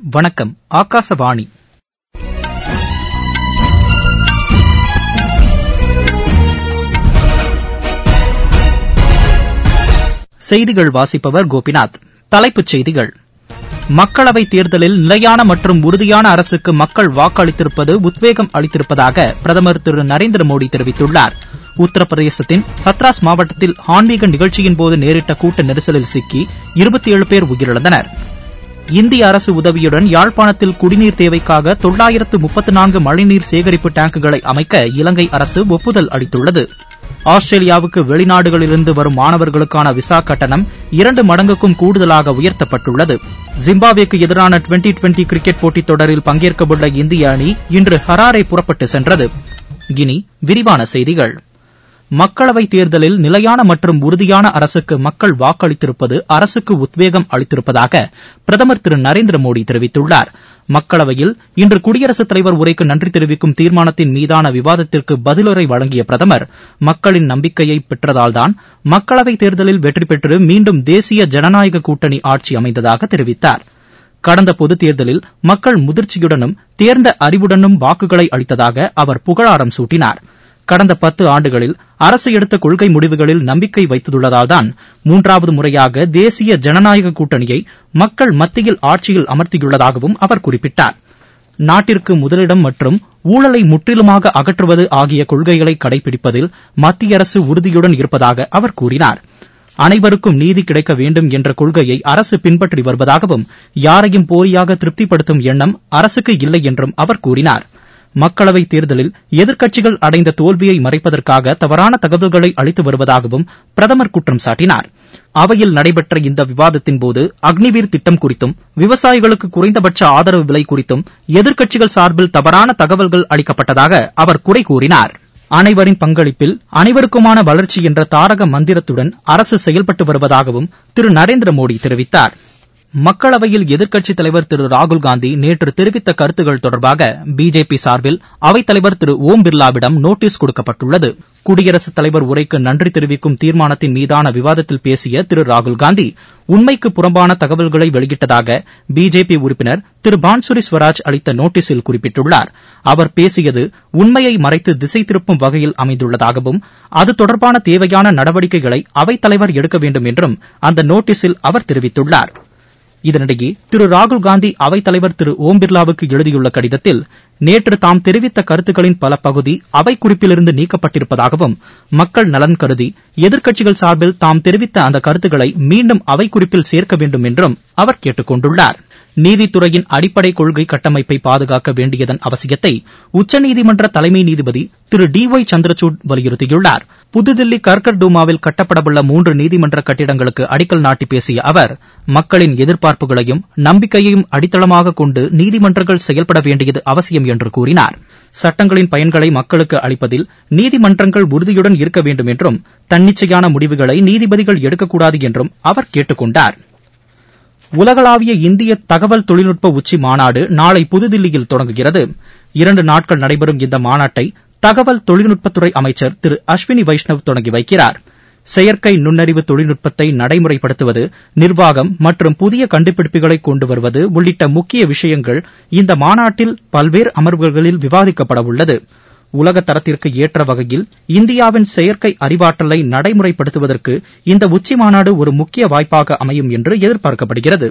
வணக்கம் ஆகாசவாணி செய்திகள் வாசிப்பவர் கோபிநாத் தலைப்புச் செய்திகள் மக்களவைத் தேர்தலில் நிலையான மற்றும் உறுதியான அரசுக்கு மக்கள் வாக்களித்திருப்பது உத்வேகம் அளித்திருப்பதாக பிரதமர் திரு நரேந்திர மோடி தெரிவித்துள்ளார் உத்தரப்பிரதேசத்தின் ஹத்ராஸ் மாவட்டத்தில் ஆன்மீக நிகழ்ச்சியின்போது நேரிட்ட கூட்ட நெரிசலில் சிக்கி இருபத்தி ஏழு பேர் உயிரிழந்தனர் இந்திய அரசு உதவியுடன் யாழ்ப்பாணத்தில் குடிநீர் தேவைக்காக தொள்ளாயிரத்து முப்பத்து நான்கு மழைநீர் சேகரிப்பு டேங்குகளை அமைக்க இலங்கை அரசு ஒப்புதல் அளித்துள்ளது ஆஸ்திரேலியாவுக்கு வெளிநாடுகளிலிருந்து வரும் மாணவர்களுக்கான விசா கட்டணம் இரண்டு மடங்குக்கும் கூடுதலாக உயர்த்தப்பட்டுள்ளது ஜிம்பாப்வேக்கு எதிரான டுவெண்டி டுவெண்டி கிரிக்கெட் போட்டித் தொடரில் பங்கேற்கவுள்ள இந்திய அணி இன்று ஹராரே புறப்பட்டு சென்றது இனி விரிவான செய்திகள் மக்களவைத் தேர்தலில் நிலையான மற்றும் உறுதியான அரசுக்கு மக்கள் வாக்களித்திருப்பது அரசுக்கு உத்வேகம் அளித்திருப்பதாக பிரதமர் திரு நரேந்திர மோடி தெரிவித்துள்ளார் மக்களவையில் இன்று குடியரசுத் தலைவர் உரைக்கு நன்றி தெரிவிக்கும் தீர்மானத்தின் மீதான விவாதத்திற்கு பதிலுரை வழங்கிய பிரதமர் மக்களின் நம்பிக்கையை பெற்றதால்தான் மக்களவைத் தேர்தலில் வெற்றி பெற்று மீண்டும் தேசிய ஜனநாயக கூட்டணி ஆட்சி அமைந்ததாக தெரிவித்தார் கடந்த பொதுத் தேர்தலில் மக்கள் முதிர்ச்சியுடனும் தேர்ந்த அறிவுடனும் வாக்குகளை அளித்ததாக அவர் புகழாரம் சூட்டினார் கடந்த பத்து ஆண்டுகளில் அரசு எடுத்த கொள்கை முடிவுகளில் நம்பிக்கை வைத்துள்ளதால்தான் மூன்றாவது முறையாக தேசிய ஜனநாயக கூட்டணியை மக்கள் மத்தியில் ஆட்சியில் அமர்த்தியுள்ளதாகவும் அவர் குறிப்பிட்டார் நாட்டிற்கு முதலிடம் மற்றும் ஊழலை முற்றிலுமாக அகற்றுவது ஆகிய கொள்கைகளை கடைபிடிப்பதில் மத்திய அரசு உறுதியுடன் இருப்பதாக அவர் கூறினார் அனைவருக்கும் நீதி கிடைக்க வேண்டும் என்ற கொள்கையை அரசு பின்பற்றி வருவதாகவும் யாரையும் போலியாக திருப்திப்படுத்தும் எண்ணம் அரசுக்கு இல்லை என்றும் அவர் கூறினார் மக்களவைத் தேர்தலில் எதிர்க்கட்சிகள் அடைந்த தோல்வியை மறைப்பதற்காக தவறான தகவல்களை அளித்து வருவதாகவும் பிரதமர் குற்றம் சாட்டினார் அவையில் நடைபெற்ற இந்த விவாதத்தின்போது அக்னிவீர் திட்டம் குறித்தும் விவசாயிகளுக்கு குறைந்தபட்ச ஆதரவு விலை குறித்தும் எதிர்க்கட்சிகள் சார்பில் தவறான தகவல்கள் அளிக்கப்பட்டதாக அவர் குறை கூறினார் அனைவரின் பங்களிப்பில் அனைவருக்குமான வளர்ச்சி என்ற தாரக மந்திரத்துடன் அரசு செயல்பட்டு வருவதாகவும் திரு நரேந்திர மோடி தெரிவித்தார் மக்களவையில் எதிர்க்கட்சித் தலைவர் திரு ராகுல்காந்தி நேற்று தெரிவித்த கருத்துகள் தொடர்பாக பிஜேபி சார்பில் அவைத்தலைவர் திரு ஓம் பிர்லாவிடம் நோட்டீஸ் கொடுக்கப்பட்டுள்ளது குடியரசுத் தலைவர் உரைக்கு நன்றி தெரிவிக்கும் தீர்மானத்தின் மீதான விவாதத்தில் பேசிய திரு ராகுல்காந்தி உண்மைக்கு புறம்பான தகவல்களை வெளியிட்டதாக பிஜேபி உறுப்பினர் திரு பான்சுரி ஸ்வராஜ் அளித்த நோட்டீஸில் குறிப்பிட்டுள்ளார் அவர் பேசியது உண்மையை மறைத்து திசை திருப்பும் வகையில் அமைந்துள்ளதாகவும் அது தொடர்பான தேவையான நடவடிக்கைகளை அவைத்தலைவர் எடுக்க வேண்டும் என்றும் அந்த நோட்டீஸில் அவர் தெரிவித்துள்ளார் இதனிடையே திரு ராகுல்காந்தி அவைத்தலைவர் திரு ஓம் பிர்லாவுக்கு எழுதியுள்ள கடிதத்தில் நேற்று தாம் தெரிவித்த கருத்துக்களின் பல பகுதி அவை குறிப்பிலிருந்து நீக்கப்பட்டிருப்பதாகவும் மக்கள் நலன் கருதி எதிர்க்கட்சிகள் சார்பில் தாம் தெரிவித்த அந்த கருத்துக்களை மீண்டும் அவை குறிப்பில் சேர்க்க வேண்டும் என்றும் அவர் கேட்டுக் கொண்டுள்ளார் நீதித்துறையின் அடிப்படை கொள்கை கட்டமைப்பை பாதுகாக்க வேண்டியதன் அவசியத்தை உச்சநீதிமன்ற தலைமை நீதிபதி திரு டி ஒய் சந்திரசூட் வலியுறுத்தியுள்ளார் புதுதில்லி கர்கர் டூமாவில் கட்டப்படவுள்ள மூன்று நீதிமன்ற கட்டிடங்களுக்கு அடிக்கல் நாட்டி பேசிய அவர் மக்களின் எதிர்பார்ப்புகளையும் நம்பிக்கையையும் அடித்தளமாக கொண்டு நீதிமன்றங்கள் செயல்பட வேண்டியது அவசியம் என்று கூறினார் சட்டங்களின் பயன்களை மக்களுக்கு அளிப்பதில் நீதிமன்றங்கள் உறுதியுடன் இருக்க வேண்டும் என்றும் தன்னிச்சையான முடிவுகளை நீதிபதிகள் எடுக்கக்கூடாது என்றும் அவர் கேட்டுக் கொண்டார் உலகளாவிய இந்திய தகவல் தொழில்நுட்ப உச்சி மாநாடு நாளை புதுதில்லியில் தொடங்குகிறது இரண்டு நாட்கள் நடைபெறும் இந்த மாநாட்டை தகவல் தொழில்நுட்பத்துறை அமைச்சர் திரு அஸ்வினி வைஷ்ணவ் தொடங்கி வைக்கிறார் செயற்கை நுண்ணறிவு தொழில்நுட்பத்தை நடைமுறைப்படுத்துவது நிர்வாகம் மற்றும் புதிய கண்டுபிடிப்புகளை கொண்டு வருவது உள்ளிட்ட முக்கிய விஷயங்கள் இந்த மாநாட்டில் பல்வேறு அமர்வுகளில் விவாதிக்கப்பட உள்ளது உலக தரத்திற்கு ஏற்ற வகையில் இந்தியாவின் செயற்கை அறிவாற்றலை நடைமுறைப்படுத்துவதற்கு இந்த உச்சி மாநாடு ஒரு முக்கிய வாய்ப்பாக அமையும் என்று எதிர்பார்க்கப்படுகிறது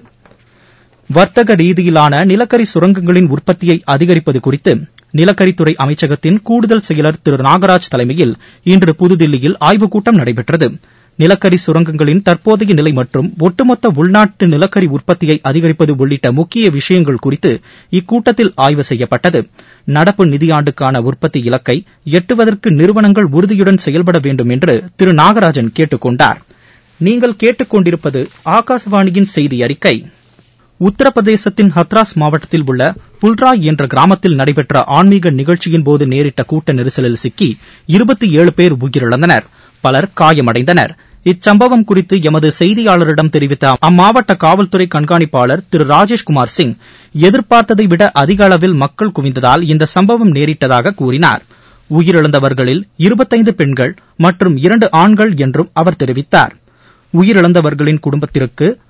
வர்த்தக ரீதியிலான நிலக்கரி சுரங்கங்களின் உற்பத்தியை அதிகரிப்பது குறித்து நிலக்கரித்துறை அமைச்சகத்தின் கூடுதல் செயலர் திரு நாகராஜ் தலைமையில் இன்று புதுதில்லியில் ஆய்வுக் கூட்டம் நடைபெற்றது நிலக்கரி சுரங்கங்களின் தற்போதைய நிலை மற்றும் ஒட்டுமொத்த உள்நாட்டு நிலக்கரி உற்பத்தியை அதிகரிப்பது உள்ளிட்ட முக்கிய விஷயங்கள் குறித்து இக்கூட்டத்தில் ஆய்வு செய்யப்பட்டது நடப்பு நிதியாண்டுக்கான உற்பத்தி இலக்கை எட்டுவதற்கு நிறுவனங்கள் உறுதியுடன் செயல்பட வேண்டும் என்று திரு நாகராஜன் கேட்டுக் கொண்டார் நீங்கள் கேட்டுக்கொண்டிருப்பது ஆகாசவாணியின் செய்தி அறிக்கை உத்தரப்பிரதேசத்தின் ஹத்ராஸ் மாவட்டத்தில் உள்ள புல்ராய் என்ற கிராமத்தில் நடைபெற்ற ஆன்மீக நிகழ்ச்சியின் போது நேரிட்ட கூட்ட நெரிசலில் சிக்கி இருபத்தி ஏழு பேர் உயிரிழந்தனர் பலர் காயமடைந்தனர் இச்சம்பவம் குறித்து எமது செய்தியாளரிடம் தெரிவித்த அம்மாவட்ட காவல்துறை கண்காணிப்பாளர் திரு ராஜேஷ்குமார் சிங் எதிர்பார்த்ததை விட அதிக அளவில் மக்கள் குவிந்ததால் இந்த சம்பவம் நேரிட்டதாக கூறினார் உயிரிழந்தவர்களில் இருபத்தைந்து பெண்கள் மற்றும் இரண்டு ஆண்கள் என்றும் அவர் தெரிவித்தார் உயிரிழந்தவர்களின் குடும்பத்திற்கு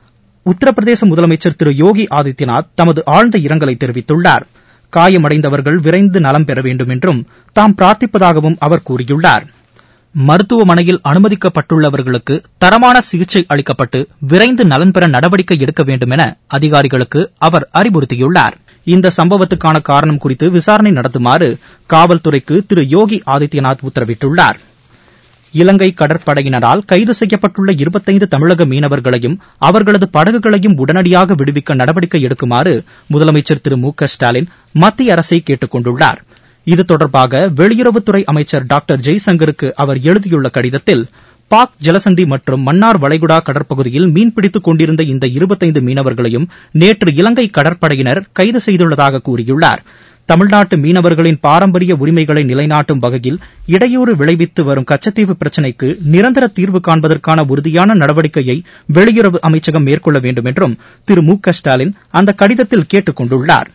உத்தரப்பிரதேச முதலமைச்சர் திரு யோகி ஆதித்யநாத் தமது ஆழ்ந்த இரங்கலை தெரிவித்துள்ளார் காயமடைந்தவர்கள் விரைந்து நலம் பெற வேண்டும் என்றும் தாம் பிரார்த்திப்பதாகவும் அவர் கூறியுள்ளார் மருத்துவமனையில் அனுமதிக்கப்பட்டுள்ளவர்களுக்கு தரமான சிகிச்சை அளிக்கப்பட்டு விரைந்து நலன் பெற நடவடிக்கை எடுக்க வேண்டும் என அதிகாரிகளுக்கு அவர் அறிவுறுத்தியுள்ளார் இந்த சம்பவத்துக்கான காரணம் குறித்து விசாரணை நடத்துமாறு காவல்துறைக்கு திரு யோகி ஆதித்யநாத் உத்தரவிட்டுள்ளார் இலங்கை கடற்படையினரால் கைது செய்யப்பட்டுள்ள இருபத்தைந்து தமிழக மீனவர்களையும் அவர்களது படகுகளையும் உடனடியாக விடுவிக்க நடவடிக்கை எடுக்குமாறு முதலமைச்சர் திரு மு க ஸ்டாலின் மத்திய அரசை கேட்டுக் கொண்டுள்ளார் இது தொடர்பாக வெளியுறவுத்துறை அமைச்சர் டாக்டர் ஜெய்சங்கருக்கு அவர் எழுதியுள்ள கடிதத்தில் பாக் ஜலசந்தி மற்றும் மன்னார் வளைகுடா கடற்பகுதியில் மீன்பிடித்துக் கொண்டிருந்த இந்த இருபத்தைந்து மீனவர்களையும் நேற்று இலங்கை கடற்படையினர் கைது செய்துள்ளதாக கூறியுள்ளார் தமிழ்நாட்டு மீனவர்களின் பாரம்பரிய உரிமைகளை நிலைநாட்டும் வகையில் இடையூறு விளைவித்து வரும் கச்சத்தீவு பிரச்சினைக்கு நிரந்தர தீர்வு காண்பதற்கான உறுதியான நடவடிக்கையை வெளியுறவு அமைச்சகம் மேற்கொள்ள வேண்டும் என்றும் திரு மு க ஸ்டாலின் அந்த கடிதத்தில் கேட்டுக் கொண்டுள்ளார்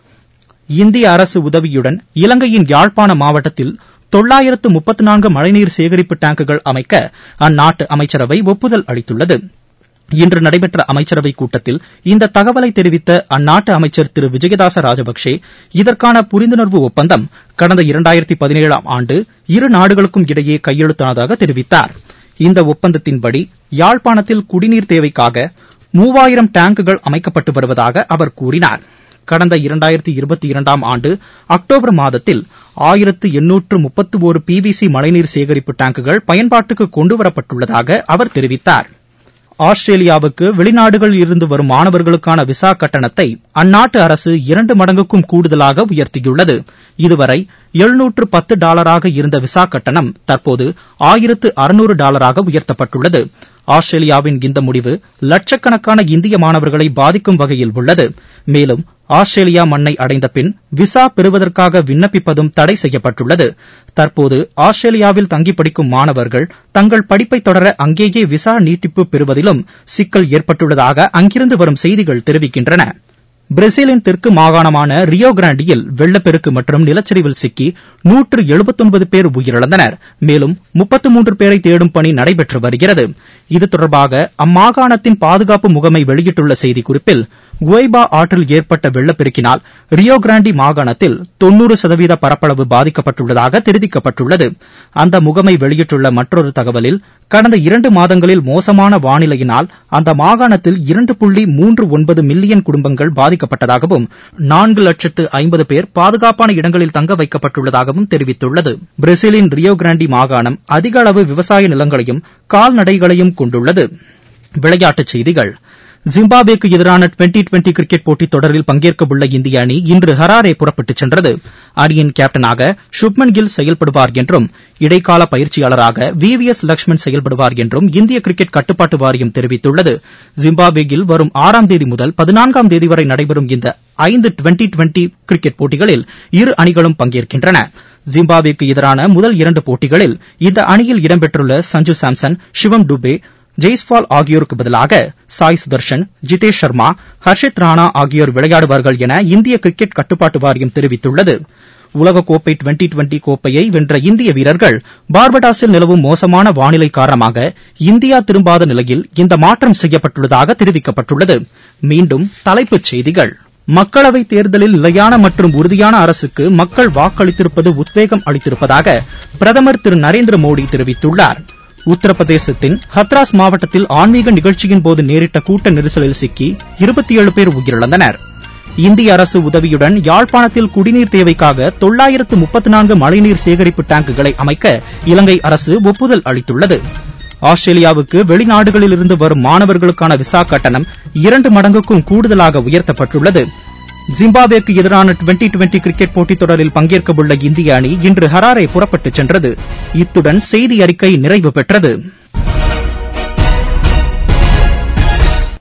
இந்திய அரசு உதவியுடன் இலங்கையின் யாழ்ப்பாண மாவட்டத்தில் தொள்ளாயிரத்து முப்பத்து நான்கு மழைநீர் சேகரிப்பு டேங்குகள் அமைக்க அந்நாட்டு அமைச்சரவை ஒப்புதல் அளித்துள்ளது இன்று நடைபெற்ற அமைச்சரவைக் கூட்டத்தில் இந்த தகவலை தெரிவித்த அந்நாட்டு அமைச்சர் திரு விஜயதாச ராஜபக்சே இதற்கான புரிந்துணர்வு ஒப்பந்தம் கடந்த இரண்டாயிரத்தி பதினேழாம் ஆண்டு இரு நாடுகளுக்கும் இடையே கையெழுத்தானதாக தெரிவித்தார் இந்த ஒப்பந்தத்தின்படி யாழ்ப்பாணத்தில் குடிநீர் தேவைக்காக மூவாயிரம் டேங்குகள் அமைக்கப்பட்டு வருவதாக அவர் கூறினார் கடந்த இரண்டாயிரத்தி இருபத்தி இரண்டாம் ஆண்டு அக்டோபர் மாதத்தில் ஆயிரத்து எண்ணூற்று முப்பத்து ஒரு பிவிசி மழைநீர் சேகரிப்பு டேங்குகள் பயன்பாட்டுக்கு கொண்டுவரப்பட்டுள்ளதாக அவர் தெரிவித்தார் ஆஸ்திரேலியாவுக்கு வெளிநாடுகளில் இருந்து வரும் மாணவர்களுக்கான விசா கட்டணத்தை அந்நாட்டு அரசு இரண்டு மடங்குக்கும் கூடுதலாக உயர்த்தியுள்ளது இதுவரை எழுநூற்று பத்து டாலராக இருந்த விசா கட்டணம் தற்போது ஆயிரத்து அறுநூறு டாலராக உயர்த்தப்பட்டுள்ளது ஆஸ்திரேலியாவின் இந்த முடிவு லட்சக்கணக்கான இந்திய மாணவர்களை பாதிக்கும் வகையில் உள்ளது மேலும் ஆஸ்திரேலியா மண்ணை அடைந்த பின் விசா பெறுவதற்காக விண்ணப்பிப்பதும் தடை செய்யப்பட்டுள்ளது தற்போது ஆஸ்திரேலியாவில் தங்கி படிக்கும் மாணவர்கள் தங்கள் படிப்பை தொடர அங்கேயே விசா நீட்டிப்பு பெறுவதிலும் சிக்கல் ஏற்பட்டுள்ளதாக அங்கிருந்து வரும் செய்திகள் தெரிவிக்கின்றன பிரேசிலின் தெற்கு மாகாணமான ரியோ கிராண்டியில் வெள்ளப்பெருக்கு மற்றும் நிலச்சரிவில் சிக்கி நூற்று எழுபத்தொன்பது பேர் உயிரிழந்தனர் மேலும் முப்பத்து மூன்று பேரை தேடும் பணி நடைபெற்று வருகிறது இது தொடர்பாக அம்மாகாணத்தின் பாதுகாப்பு முகமை வெளியிட்டுள்ள செய்திக்குறிப்பில் குவைபா ஆற்றில் ஏற்பட்ட வெள்ளப்பெருக்கினால் ரியோ கிராண்டி மாகாணத்தில் தொன்னூறு சதவீத பரப்பளவு பாதிக்கப்பட்டுள்ளதாக தெரிவிக்கப்பட்டுள்ளது அந்த முகமை வெளியிட்டுள்ள மற்றொரு தகவலில் கடந்த இரண்டு மாதங்களில் மோசமான வானிலையினால் அந்த மாகாணத்தில் இரண்டு புள்ளி மூன்று ஒன்பது மில்லியன் குடும்பங்கள் பாதிக்கப்பட்டதாகவும் நான்கு லட்சத்து ஐம்பது பேர் பாதுகாப்பான இடங்களில் தங்க வைக்கப்பட்டுள்ளதாகவும் தெரிவித்துள்ளது பிரேசிலின் ரியோ கிராண்டி மாகாணம் அதிக அளவு விவசாய நிலங்களையும் கால்நடைகளையும் கொண்டுள்ளது விளையாட்டுச் செய்திகள் ஜிம்பாப்வேக்கு எதிரான டுவெண்டி டுவெண்டி கிரிக்கெட் போட்டித் தொடரில் பங்கேற்கவுள்ள இந்திய அணி இன்று ஹராரே புறப்பட்டுச் சென்றது அணியின் கேப்டனாக சுப்மன் கில் செயல்படுவார் என்றும் இடைக்கால பயிற்சியாளராக வி வி எஸ் லட்சுமண் செயல்படுவார் என்றும் இந்திய கிரிக்கெட் கட்டுப்பாட்டு வாரியம் தெரிவித்துள்ளது ஜிம்பாப்வேயில் வரும் ஆறாம் தேதி முதல் பதினான்காம் தேதி வரை நடைபெறும் இந்த ஐந்து டுவெண்டி டுவெண்டி கிரிக்கெட் போட்டிகளில் இரு அணிகளும் பங்கேற்கின்றன ஜிம்பாப்வேக்கு எதிரான முதல் இரண்டு போட்டிகளில் இந்த அணியில் இடம்பெற்றுள்ள சஞ்சு சாம்சன் சிவம் டுபே ஜெய்ஸ்வால் ஆகியோருக்கு பதிலாக சாய் சுதர்ஷன் ஜிதேஷ் சர்மா ஹர்ஷித் ராணா ஆகியோர் விளையாடுவார்கள் என இந்திய கிரிக்கெட் கட்டுப்பாட்டு வாரியம் தெரிவித்துள்ளது உலகக்கோப்பை டுவெண்டி டுவெண்டி கோப்பையை வென்ற இந்திய வீரர்கள் பார்படாஸில் நிலவும் மோசமான வானிலை காரணமாக இந்தியா திரும்பாத நிலையில் இந்த மாற்றம் செய்யப்பட்டுள்ளதாக தெரிவிக்கப்பட்டுள்ளது மீண்டும் தலைப்புச் செய்திகள் மக்களவைத் தேர்தலில் நிலையான மற்றும் உறுதியான அரசுக்கு மக்கள் வாக்களித்திருப்பது உத்வேகம் அளித்திருப்பதாக பிரதமர் திரு நரேந்திர மோடி தெரிவித்துள்ளார் உத்தரப்பிரதேசத்தின் ஹத்ராஸ் மாவட்டத்தில் ஆன்மீக நிகழ்ச்சியின் போது நேரிட்ட கூட்ட நெரிசலில் சிக்கி இருபத்தி ஏழு பேர் உயிரிழந்தனர் இந்திய அரசு உதவியுடன் யாழ்ப்பாணத்தில் குடிநீர் தேவைக்காக தொள்ளாயிரத்து முப்பத்தி நான்கு மழைநீர் சேகரிப்பு டேங்குகளை அமைக்க இலங்கை அரசு ஒப்புதல் அளித்துள்ளது ஆஸ்திரேலியாவுக்கு வெளிநாடுகளில் இருந்து வரும் மாணவர்களுக்கான விசா கட்டணம் இரண்டு மடங்குக்கும் கூடுதலாக உயர்த்தப்பட்டுள்ளது ஜிம்பாப்வேக்கு எதிரான டுவெண்டி டுவெண்டி கிரிக்கெட் போட்டித் தொடரில் பங்கேற்கவுள்ள இந்திய அணி இன்று ஹராரே புறப்பட்டுச் சென்றது இத்துடன் செய்தி அறிக்கை நிறைவு பெற்றது